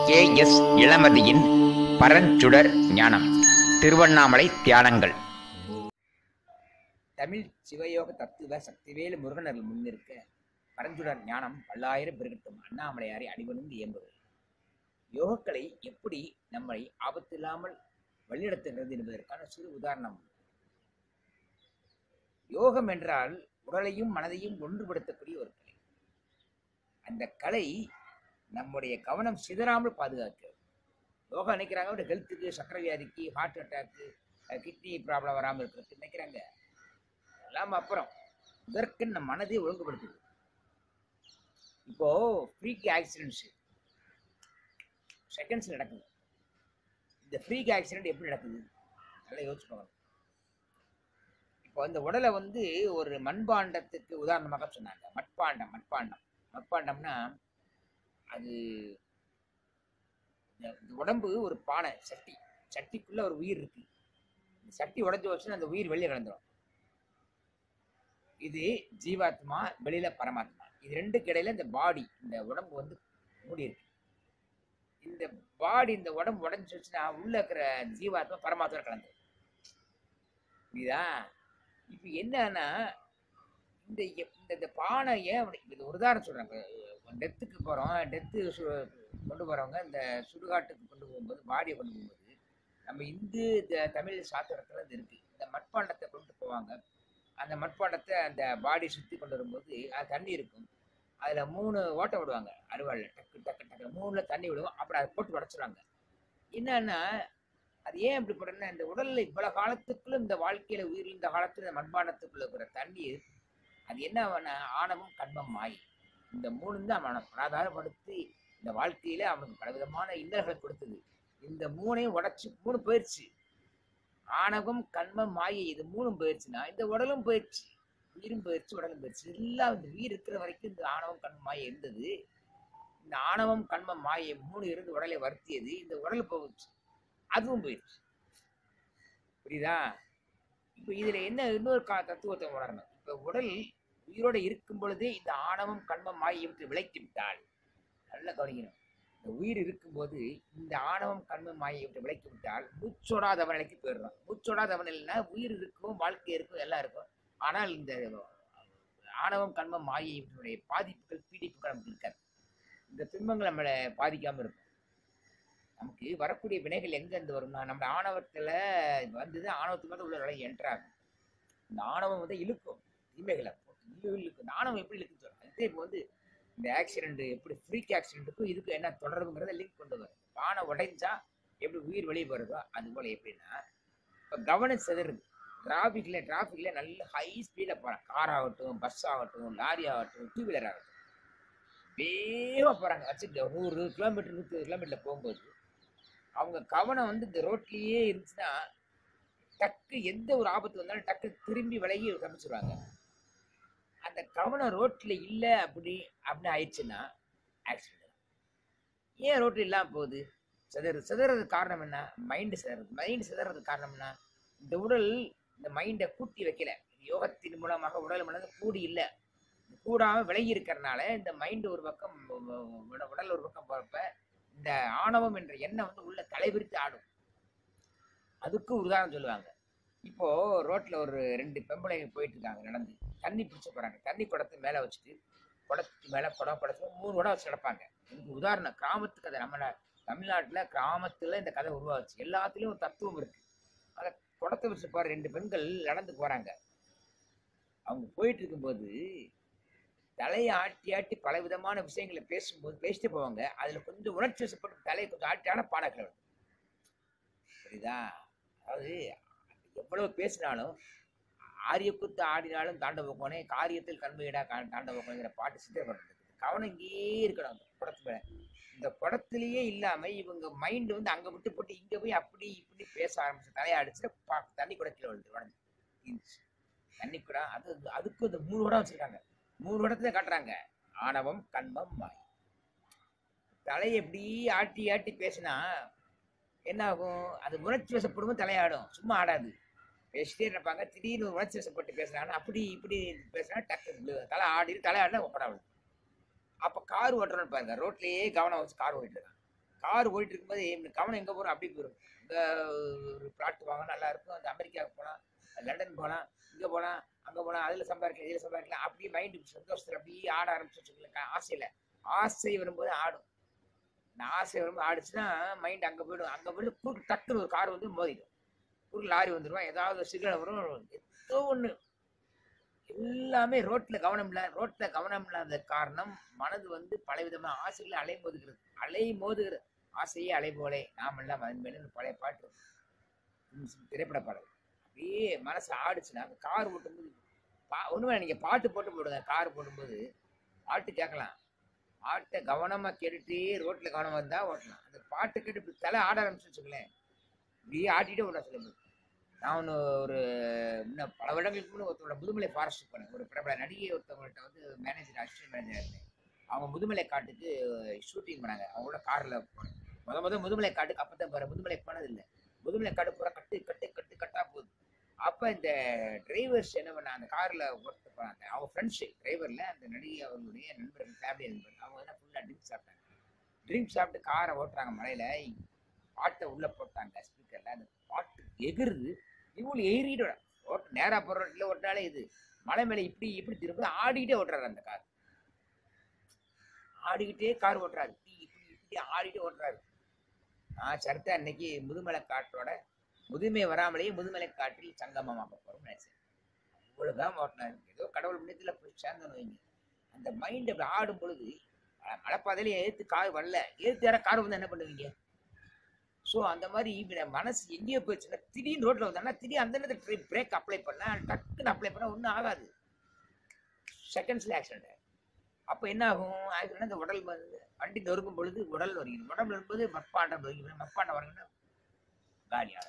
K S இளமதியின் பரஞ்சுடர் ஞானம் திருவண்ணாமலை தியானங்கள் தமிழ் சிவயோக தத்துவ சக்திவேலு முருகனர்கள் முன்னிற்க பரஞ்சுடர் ஞானம் பல்லாயிரம் பெருகட்டும் அண்ணாமலையாரை அடிபணிந்து இயம்புகிறது யோகக்கலை எப்படி நம்மை ஆபத்தில்லாமல் வழிநடத்துகிறது என்பதற்கான சிறு உதாரணம் யோகம் என்றால் உடலையும் மனதையும் ஒன்றுபடுத்தக்கூடிய ஒரு கலை அந்த கலை நம்முடைய கவனம் சிதறாமல் பாதுகாக்கிறது யோகா நினைக்கிறாங்க ஒரு ஹெல்த்துக்கு சக்கரை வியாதிக்கு ஹார்ட் அட்டாக்கு கிட்னி ப்ராப்ளம் வராமல் இருக்கிறதுக்கு நினைக்கிறாங்க எல்லாம் அப்புறம் இதற்கு நம்ம மனதை ஒழுங்குபடுத்துது இப்போ ஃப்ரீக் ஆக்சிடென்ட்ஸ் செகண்ட்ஸ் நடக்குது இந்த ஃப்ரீக் ஆக்சிடென்ட் எப்படி நடக்குது நல்லா யோசிச்சு பார்க்கணும் இப்போ இந்த உடலை வந்து ஒரு மண்பாண்டத்துக்கு உதாரணமாக சொன்னாங்க மட்பாண்டம் மட்பாண்டம் மட்பாண்டம்னா அது இந்த இந்த உடம்பு ஒரு பானை சட்டி சட்டிக்குள்ள ஒரு உயிர் இருக்கு இந்த சட்டி உடஞ்சி வச்சுன்னா அந்த உயிர் வெளியே கலந்துரும் இது ஜீவாத்மா வெளியில பரமாத்மா இது ரெண்டுக்கு இடையில இந்த பாடி இந்த உடம்பு வந்து மூடி இருக்கு இந்த பாடி இந்த உடம்பு உடஞ்சி வச்சுன்னா உள்ள இருக்கிற ஜீவாத்மா பரமாத்மா கலந்து புரியுதா இப்போ என்னன்னா இந்த எப்- இந்த இந்த பானை ஏன் அப்படி இது ஒரு உதாரணம் சொல்றேன் டெத்துக்கு போறோம் டெத்து கொண்டு போறவங்க இந்த சுடுகாட்டுக்கு கொண்டு போகும்போது பாடியை கொண்டு போகும்போது நம்ம இந்து த- தமிழ் சாத்திரத்துல இது இருக்கு இந்த மட்பாண்டத்தை கொண்டு போவாங்க அந்த மட்பாண்டத்தை அந்த பாடி சுற்றி கொண்டு வரும்போது அது தண்ணி இருக்கும் அதில் மூணு ஓட்டை விடுவாங்க அருவாளில் டக்கு டக்கு டக்கு மூணில் தண்ணி விடுவோம் அப்புறம் அதை போட்டு உடச்சிடுவாங்க என்னன்னா அது ஏன் இப்படி போடுறேன்னா இந்த உடல்ல இவ்வளோ காலத்துக்குள்ள இந்த வாழ்க்கையில உயிர் இந்த காலத்துல இந்த மண்பாண்டத்துக்குள்ள இருக்கிற தண்ணீர் அது என்ன ஆகும்னா ஆணவம் கண்மம் மாய் இந்த மூணு தான் அவனை ஆதாரப்படுத்தி இந்த வாழ்க்கையில அவனுக்கு பலவிதமான இன்னல்களை கொடுத்தது இந்த மூணையும் உடைச்சு மூணு போயிடுச்சு ஆணவம் கண்மம் மாயை இது மூணும் போயிடுச்சுன்னா இந்த உடலும் போயிடுச்சு உயிரும் போயிடுச்சு உடலும் போயிடுச்சு எல்லாம் இந்த உயிர் இருக்கிற வரைக்கும் இந்த ஆணவம் கண்மம் மாயை இருந்தது இந்த ஆணவம் கண்மம் மாயை மூணு இருந்து உடலை வருத்தியது இந்த உடல் போச்சு அதுவும் போயிடுச்சு புரியுதா இப்போ இதுல என்ன இன்னொரு கா தத்துவத்தை உணரணும் இப்போ உடல் உயிரோட இருக்கும் பொழுதே இந்த ஆணவம் கண்மம் மாயை விட்டு விலக்கி விட்டால் நல்லா கவனிக்கணும் இந்த உயிர் இருக்கும்போது இந்த ஆணவம் கண்மம் மாயை விட்டு விலக்கி விட்டால் மூச்சோடாதவன் நிலைக்கு போயிடுறான் மூச்சோடாதவன் இல்லைன்னா உயிர் இருக்கும் வாழ்க்கை இருக்கும் எல்லாம் இருக்கும் ஆனால் இந்த ஆணவம் கண்மம் மாயையினுடைய பாதிப்புகள் பீடிப்புகள் நமக்கு இருக்காது இந்த துன்பங்கள் நம்மளை பாதிக்காம இருக்கும் நமக்கு வரக்கூடிய வினைகள் எங்க இருந்து வரும்னா நம்ம ஆணவத்துல வந்தது ஆணவத்துக்கு மேல உள்ள நிலை என்ட்ராகும் இந்த ஆணவம் வந்து இழுக்கும் தீமைகளை போட்டு இழு இழுக்கும் இந்த ஆணவம் எப்படி இழுக்குன்னு சொல்றாங்க இதே இப்போ வந்து இந்த ஆக்சிடென்ட் எப்படி ஃப்ரீக் ஆக்சிடென்ட்டுக்கும் இதுக்கும் என்ன தொடர்புங்கிறத லிங்க் கொண்டு வரும் பானை உடைஞ்சா எப்படி உயிர் வெளியே வருதோ அது போல எப்படின்னா இப்போ கவனம் சிதறுது டிராஃபிக்ல டிராஃபிக்ல நல்ல ஹை ஸ்பீடில் போகிறாங்க கார் ஆகட்டும் பஸ் ஆகட்டும் லாரி ஆகட்டும் டூ வீலர் ஆகட்டும் வேகமாக போகிறாங்க வச்சுட்டு நூறு கிலோமீட்டர் நூற்றி கிலோமீட்டரில் போகும்போது அவங்க கவனம் வந்து இந்த ரோட்லேயே இருந்துச்சுன்னா டக்கு எந்த ஒரு ஆபத்து வந்தாலும் டக்கு திரும்பி விலகி கமிச்சிருவாங்க அந்த கவனம் ரோட்டில் இல்லை அப்படி அப்படின்னு ஆயிடுச்சுன்னா ஆக்சிடென்ட் ஏன் ரோட்டில் இல்லாமல் போகுது சிதறு சிதறது காரணம் என்ன மைண்டு சிதறது மைண்டு சிதறது காரணம் என்ன இந்த உடல் இந்த மைண்டை கூட்டி வைக்கல யோகத்தின் மூலமாக உடல் மனது கூடி இல்லை கூடாம விலகி இருக்கிறனால இந்த மைண்டு ஒரு பக்கம் உட- உடல் ஒரு பக்கம் போறப்ப இந்த ஆணவம் என்ற எண்ணம் வந்து உள்ள தலைவிரித்து ஆடும் அதுக்கு ஒரு உதாரணம் சொல்லுவாங்க இப்போ ரோட்ல ஒரு ரெண்டு பெம்பளைங்க போயிட்டு இருக்காங்க நடந்து தண்ணி பிடிச்ச போறாங்க தண்ணி குடத்தை மேல வச்சுட்டு குடத்துக்கு மேல குடம் குடத்துக்கு மூணு குடம் வச்சு கிடப்பாங்க இதுக்கு உதாரணம் கிராமத்து கதை நம்ம நா- தமிழ்நாட்டுல கிராமத்துல இந்த கதை உருவாச்சு எல்லாத்துலயும் ஒரு தத்துவம் இருக்கு அந்த குடத்தை வச்சு போற ரெண்டு பெண்கள் நடந்து போறாங்க அவங்க போயிட்டு இருக்கும்போது தலையை ஆட்டி ஆட்டி பல விதமான விஷயங்களை பேசும்போது பேசிட்டு போவாங்க அதுல கொஞ்சம் உணர்ச்சி வசப்பட்டு தலையை கொஞ்சம் ஆட்டியான பாடல்கள் வரும். புரியுதா அதாவது எவ்வளவு பேசினாலும் ஆரியக்குத்து ஆடினாலும் தாண்டவ போனே காரியத்தில் கண்மையிடா கா- தாண்டவ போனேங்கிற பாட்டு சித்திரப்படுறது கவனம் இங்கேயே இருக்கணும் அந்த குடத்து மேல இந்த குடத்துலயே இல்லாம இவங்க மைண்ட் வந்து அங்க விட்டு போட்டு இங்க போய் அப்படி இப்படி பேச ஆரம்பிச்சு தலையை அடிச்சுட்டு பா- தண்ணி குடத்துல விழுந்து உடஞ்சு இருந்துச்சு. தண்ணி குடம் அது அதுக்கு இந்த மூணு குடம் வச்சிருக்காங்க மூணு இடத்துல காட்டுறாங்க ஆணவம் கண்மம் மாய் தலையை எப்படி ஆட்டி ஆட்டி பேசினா என்ன ஆகும் அது உணர்ச்சி வசப்படும்போது தலையாடும் சும்மா ஆடாது பேசிட்டே இருப்பாங்க திடீர்னு ஒரு உணர்ச்சி வசப்பட்டு பேசுறாங்கன்னா அப்படி இப்படி பேசுனா டக்கு விழு. தலை ஆடி தலை ஆடினா ஒப்படா விழும் அப்போ கார் ஓட்டுறோன்னு பாருங்க ரோட்லயே கவனம் வச்சு கார் ஓட்டிட்டு இருக்கான் கார் ஓடிட்டு இருக்கும்போது இந்த கவனம் எங்கே போகிறோம் அப்படி போயிடும் இந்த ஒரு பிளாட் வாங்க நல்லா இருக்கும் அந்த அமெரிக்காவுக்கு போகலாம் லண்டன் போகலாம் இங்கே போகலாம் அங்கே போகலாம் அதில் சம்பாதிக்கலாம் இதில் சம்பாதிக்கலாம் அப்படியே மைண்டு சந்தோஷத்தில் அப்படியே ஆட ஆரம்பிச்சு ஆசையில் ஆசை வரும்போது ஆடும் இந்த ஆசை வரும்போது ஆடுச்சுன்னா மைண்ட் அங்கே போயிடும் அங்கே போயிட்டு குறுக்கு டக்குன்னு ஒரு கார் வந்து மோதிடும் குறுக்கு லாரி வந்துடும் ஏதாவது ஒரு சிக்னல் வரும் ஏதோ ஒன்று எல்லாமே ரோட்டில் கவனம் இல்லை ரோட்டில் கவனம் இல்லாத காரணம் மனது வந்து பலவிதமான ஆசைகளை அலை மோதுகிறது அலை மோதுகிறது ஆசையே அலை போலே நாம் எல்லாம் அதன் மேலே பழைய பாட்டு ம், திரைப்பட பாடல் அப்படியே மனசு ஆடுச்சுன்னா அந்த கார் ஓட்டும்போது பா ஒன்றுமே நீங்கள் பாட்டு போட்டு போடுங்க கார் போடும்போது பாட்டு கேட்கலாம் பாட்டை கவனமாக கேட்டுட்டே ரோட்டில் கவனமாக இருந்தால் ஓட்டலாம் அந்த பாட்டு கேட்டு இப்படி தலை ஆட ஆரம்பிச்சு வச்சுக்கலேன் இப்படியே ஆட்டிகிட்டே ஓட சொல்லும்போது நான் ஒன்று ஒரு இன்னும் பல வருடங்களுக்கு முன்னே ஒருத்தரோட முதுமலை ஃபாரஸ்ட் போனேன் ஒரு பிரபல நடிகை ஒருத்தவங்கள்ட்ட வந்து மேனேஜர் அசிஸ்டன்ட் மேனேஜர் இருந்தேன் அவங்க முதுமலை காட்டுக்கு ஷூட்டிங் பண்ணாங்க அவங்களோட காரில் போனேன் முத முத முதுமலை காட்டுக்கு அப்போ தான் போகிறேன் முதுமலை போனது இல்லை முதுமலை காடு பூரா கட்டு கட்டு கட்டு கட்டா போகுது அப்போ இந்த டிரைவர்ஸ் என்ன பண்ண அந்த காரில் ஒர்க் போனாங்க அவங்க ஃப்ரெண்ட்ஸு டிரைவரில் அந்த நடிகை அவர்களுடைய நண்பர்கள் ஃபேமிலி நண்பர் அவங்க என்ன ஃபுல்லாக ட்ரிங்க் சாப்பிட்டாங்க ட்ரிங்க் சாப்பிட்டு காரை ஓட்டுறாங்க மலையில் பாட்டை உள்ளே போட்டாங்க ஸ்பீக்கரில் அந்த பாட்டு எகிருது இவங்களும் எகிரிட்டு ஓட்டு நேராக போகிற ரோட்டில் ஓட்டினாலே இது மலை மேலே இப்படி இப்படி திரும்ப ஆடிக்கிட்டே ஓட்டுறாரு அந்த கார் ஆடிக்கிட்டே கார் ஓட்டுறாரு இப்படி இப்படி இப்படி ஆடிட்டே ஓட்டுறாரு நான் சரித்தா இன்னைக்கு முதுமலை காட்டோட முதுமை வராமலேயே முதுமலை காட்டில் சங்கமமாக போகிறோம்னு நினைச்சேன் இவ்வளோதான் ஓட்டினாரு ஏதோ கடவுள் முன்னத்தில் போய் சேர்ந்தோன்னு வைங்க அந்த மைண்ட் அப்படி ஆடும் பொழுது அஹ், மலைப்பாதையில ஏற்று கார் வரல ஏற்று யாரா கார் வந்து என்ன பண்ணுவீங்க ஸோ அந்த மாதிரி இப்ப நம்ம மனசு எங்கேயோ போயிடுச்சுன்னா திடீர்னு ரோட்டில் வந்தாங்கன்னா திடீர்னு அந்த நேரத்தில் பிரேக் அப்ளை பண்ணால் டக்குன்னு அப்ளை பண்ணால் ஒன்றும் ஆகாது செகண்ட்ஸில் ஆக்சிடென்ட் அப்போ என்ன ஆகும் ஆக்சிடென்ட் அந்த உடல் வந்து வண்டி நொறுக்கும் பொழுது உடல் வருகிறது உடம்பு வரும்போது மட்பாண்டம் வருகிறது மட்பாண்டம் வருங்கன்னா காலியாக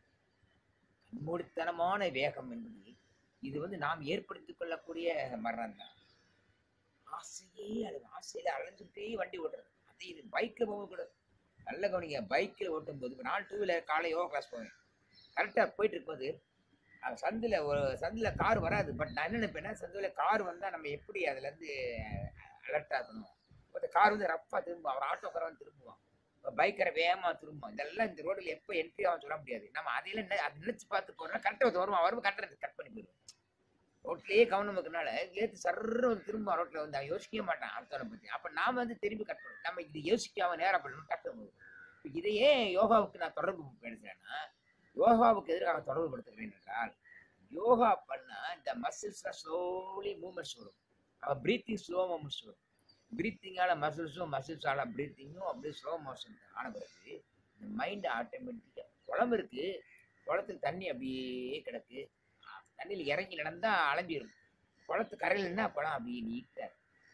மூடித்தனமான வேகம் என்பது இது வந்து நாம் ஏற்படுத்திக் கொள்ளக்கூடிய மரணம் தான் ஆசையே அழகு ஆசையில அலைஞ்சுட்டே வண்டி ஓட்டுறது அதே இது பைக்கில் போக கூட நல்ல கவனிங்க பைக்கில் ஓட்டும் போது இப்போ நான் டூ வீலர் காலை யோகா கிளாஸ் போவேன் கரெக்டாக போயிட்டு இருக்கும்போது அஹ் சந்தில் ஒரு சந்தில் கார் வராது பட் நான் என்ன நினைப்பேன்னா சந்தில் கார் வந்தால் நம்ம எப்படி அதுலேருந்து அலர்ட்டாக இருக்கணும் ஒரு கார் வந்து ரஃப்பாக திரும்பும் அவர் ஆட்டோக்காரன் திரும்புவான் பைக்கரை வேகமாக திரும்பும் இதெல்லாம் இந்த ரோட்டில் எப்போ என்ட்ரி ஆகும் சொல்ல முடியாது நம்ம அதையெல்லாம் நெ- அதை நினச்சி பார்த்து போகிறோம் கரெக்டாக வருவான் வரும்போது கரெக்டாக கட் பண்ணி போயிடுவோம் ரோட்லேயே கவனம் இருக்கிறனால ஏற்று சர்ற திரும்ப ரோட்டில் வந்து அவன் யோசிக்கவே மாட்டான் அடுத்தவனை பற்றி அப்போ நாம வந்து திரும்பி கட் பண்ணணும் நம்ம இது யோசிக்காம நேராக பண்ணணும் டக்கு இப்போ இதையே யோகாவுக்கு நான் தொடர்பு படுத்துறேன்னா யோகாவுக்கு எதிராக தொடர்பு படுத்துகிறேன் என்றால் யோகா பண்ணால் இந்த மசில்ஸ்லாம் ஸ்லோலி மூமெண்ட்ஸ் வரும் அவன் ப்ரீத்திங் ஸ்லோ மூமெண்ட்ஸ் வரும் ப்ரீத்திங்கால மசில்ஸும் மசில்ஸால ப்ரீத்திங்கும் அப்படியே ஸ்லோ மோஷன் ஆன பிறகு இந்த மைண்டு ஆட்டோமேட்டிக்காக குளம் இருக்கு குளத்துல தண்ணி அப்படியே கிடக்கு தண்ணியில் இறங்கி நடந்தா அலம்பிடும் குளத்து கரையில் என்ன குளம் அப்படியே நீட்டாக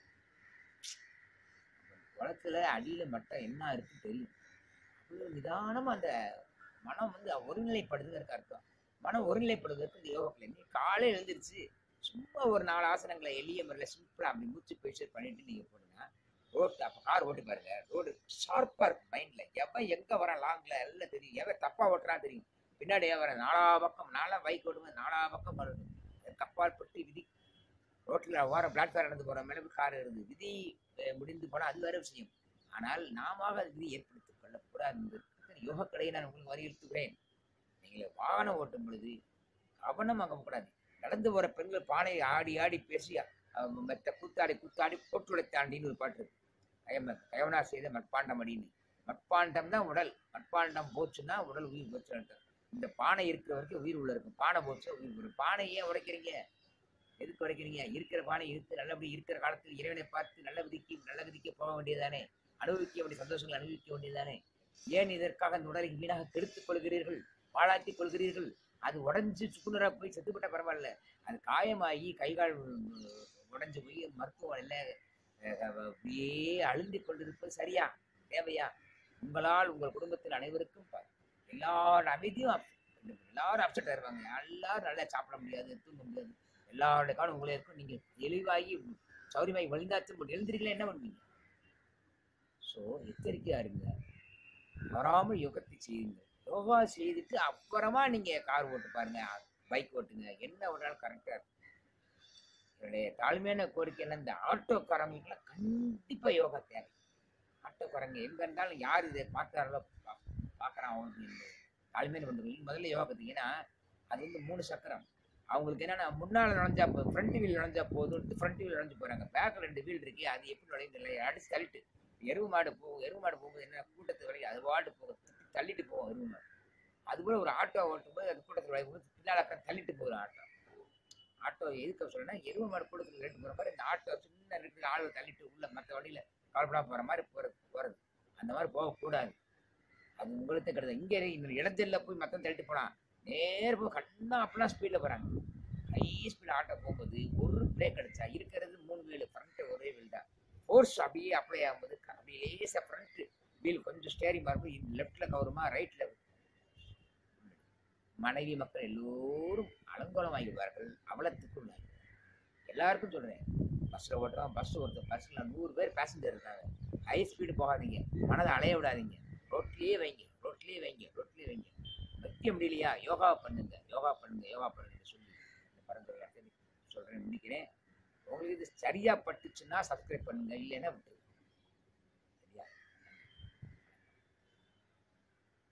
குளத்துல அடியில மட்டும் என்ன இருக்குன்னு தெரியும் அவ்வளோ நிதானமா அந்த மனம் வந்து ஒருநிலைப்படுதுங்கிறதுக்கு அர்த்தம் மனம் ஒருநிலைப்படுவதற்கு இந்த யோகத்தில் நீ காலையில் எழுந்திருச்சு சும்மா ஒரு நாலு ஆசனங்களை எளிய முறையில் சிம்பிளாக அப்படி மூச்சு பயிற்சி பண்ணிட்டு நீங்கள் போடுங்க ரோட்டு அப்போ கார் ஓட்டி பாருங்க ரோடு ஷார்ப்பாக இருக்கும் மைண்டில் எவன் எங்கே வரான் லாங்கில் எல்லாம் தெரியும் எவன் தப்பாக ஓட்டுறான் தெரியும் பின்னாடி வர நாலா பக்கம் நாலா பைக் ஓடுங்க நாலா பக்கம் வருது கப்பால் பட்டு விதி ரோட்டில் ஓர பிளாட்ஃபார்ம் நடந்து போகிற மேலே கார் வருது விதி அஹ், முடிந்து போனால் அது வேற விஷயம் ஆனால் நாம அது விதி ஏற்படுத்திக் கொள்ளக்கூடாது என்பதற்கு யோக கலையை நான் உங்களுக்கு வலியுறுத்துகிறேன் நீங்கள் வாகனம் ஓட்டும் பொழுது கவனம் அங்கே கூடாது நடந்து போகிற பெண்கள் பானையை ஆடி ஆடி பேசி அஹ், மெத்த கூத்தாடி கூத்தாடி போட்டுடை தாண்டின்னு ஒரு பாட்டு இருக்கு கயம கயவனா செய்த மட்பாண்டம் அடின்னு மட்பாண்டம் தான் உடல் மட்பாண்டம் போச்சுன்னா உடல் உயிர் போச்சுன்னு இந்த பானை இருக்கிற வரைக்கும் உயிர் உள்ள இருக்கும் பானை போச்சு உயிர் போடும் பானை ஏன் உடைக்கிறீங்க எதுக்கு உடைக்கிறீங்க இருக்கிற பானை இருக்கு நல்லபடி இருக்கிற காலத்தில் இறைவனை பார்த்து நல்ல விதிக்கு நல்ல விதிக்கு போக வேண்டியதானே அனுபவிக்க வேண்டிய சந்தோஷங்களை அனுபவிக்க வேண்டியதானே ஏன் இதற்காக இந்த உடலை வீணாக கெடுத்துக் கொள்கிறீர்கள் பாழாக்கிக் கொள்கிறீர்கள் அது உடஞ்சு சுக்குநூறா போய் செத்துப்பட்ட பரவாயில்ல அது காயமாகி கைகால் உடஞ்சு போய் மருத்துவமனையில் அப்படியே அழுந்தி கொண்டிருப்பது சரியா தேவையா உங்களால் உங்கள் குடும்பத்தில் அனைவருக்கும் பாரு எல்லாரோட அமைதியும் up- எல்லாரும் அப்செட் ஆயிருவாங்க எல்லாரும் நல்லா சாப்பிட முடியாது தூங்க முடியாது எல்லாரோட காலம் உங்களே இருக்கும் நீங்க தெளிவாகி சௌரியமாகி வழிந்தாச்சும் எழுந்திரிக்கலாம் என்ன பண்ணுவீங்க ஸோ எச்சரிக்கையா இருங்க வராமல் யோகத்தை செய்யுங்க யோகா செய்துட்டு அப்புறமா நீங்க கார் ஓட்டு பாருங்க பைக் ஓட்டுங்க என்ன ஓட்டாலும் கரெக்டா இருக்கும் என்னுடைய தாழ்மையான கோரிக்கை என்ன இந்த ஆட்டோக்காரங்களுக்குலாம் கண்டிப்பா யோகா தேவை ஆட்டோ குறைங்க எங்க இருந்தாலும் யார் இதை பார்க்கறாங்களோ பா- பார்க்கறான் அவனுக்கு இந்த தாழ்மையான பண்ணுறது முதல்ல யோகா பார்த்தீங்கன்னா அது வந்து மூணு சக்கரம் அவங்களுக்கு என்னன்னா முன்னால் நுழைஞ்சா போ ஃப்ரண்ட் வீல் நுழைஞ்சா போதும்ட்டு ஃப்ரண்ட் வீல் நுழைஞ்சு போறாங்க பேக்கில் ரெண்டு வீல் இருக்கு அது எப்படி நுழையுது அடிச்சு தள்ளிட்டு எருவு மாடு போகும் எருவு மாடு போகும்போது என்ன கூட்டத்து வரைக்கும் அது வாட்டு போகும் தள்ளிட்டு போகும் எருவு மாடு அதுபோல ஒரு ஆட்டோ ஓட்டும் போது அது கூட்டத்தில் வரைக்கும் பின்னால் அக்கறை தள்ளிட்டு போகுது ஆட்டோ ஆட்டோ எதுக்கு சொல்லணும்னா எருவு மாடு கூட்டத்தில் ரெண்டு போகிற மாதிரி இந்த ஆட்டோ சின்ன இருக்கிற ஆளுவை தள்ளிட்டு உள்ள மற்ற வழியில் கவலைப்படாம போகிற மாதிரி போகிறது போகிறது அந்த மாதிரி போகக்கூடாது அது உங்களுக்கு கிடையாது இங்கே இந்த இடஞ்சல்ல போய் மற்ற தள்ளிட்டு போனான் நேர் போய் கண்ணா அப்படிலாம் ஸ்பீடில் போகிறாங்க ஹை ஸ்பீட் ஆட்டோ போகும்போது ஒரு பிரேக் அடிச்சா இருக்கிறது மூணு வீல் ஃப்ரண்ட் ஒரே வீல் தான் ஃபோர்ஸ் அப்படியே அப்ளை ஆகும்போது அப்படியே லேசாக ஃப்ரண்ட் வீல் கொஞ்சம் ஸ்டேரிங் பார்க்கும் லெஃப்ட்டில் கவருமா ரைட்டில் மனைவி மக்கள் எல்லோரும் அலங்கோலம் வாங்கிடுவார்கள் அவலத்துக்கு உள்ளார்கள் எல்லாருக்கும் சொல்கிறேன் பஸ்ஸில் ஓட்டுறோம் பஸ் ஒருத்தர் பஸ்ஸில் நூறு பேர் பேசஞ்சர் இருக்காங்க ஹை ஸ்பீடு போகாதீங்க மனதை அலைய விடாதீங்க ரோட்லேயே வைங்க ரோட்லேயே வைங்க ரோட்லேயே வைங்க வைக்க முடியலையா யோகா பண்ணுங்க யோகா பண்ணுங்க யோகா பண்ணுங்க சொல்லி இந்த பரம்பரை சொல்கிறேன் முடிக்கிறேன் உங்களுக்கு இது சரியா பட்டுச்சுன்னா சப்ஸ்கிரைப் பண்ணுங்க இல்லைன்னா விட்டுருங்க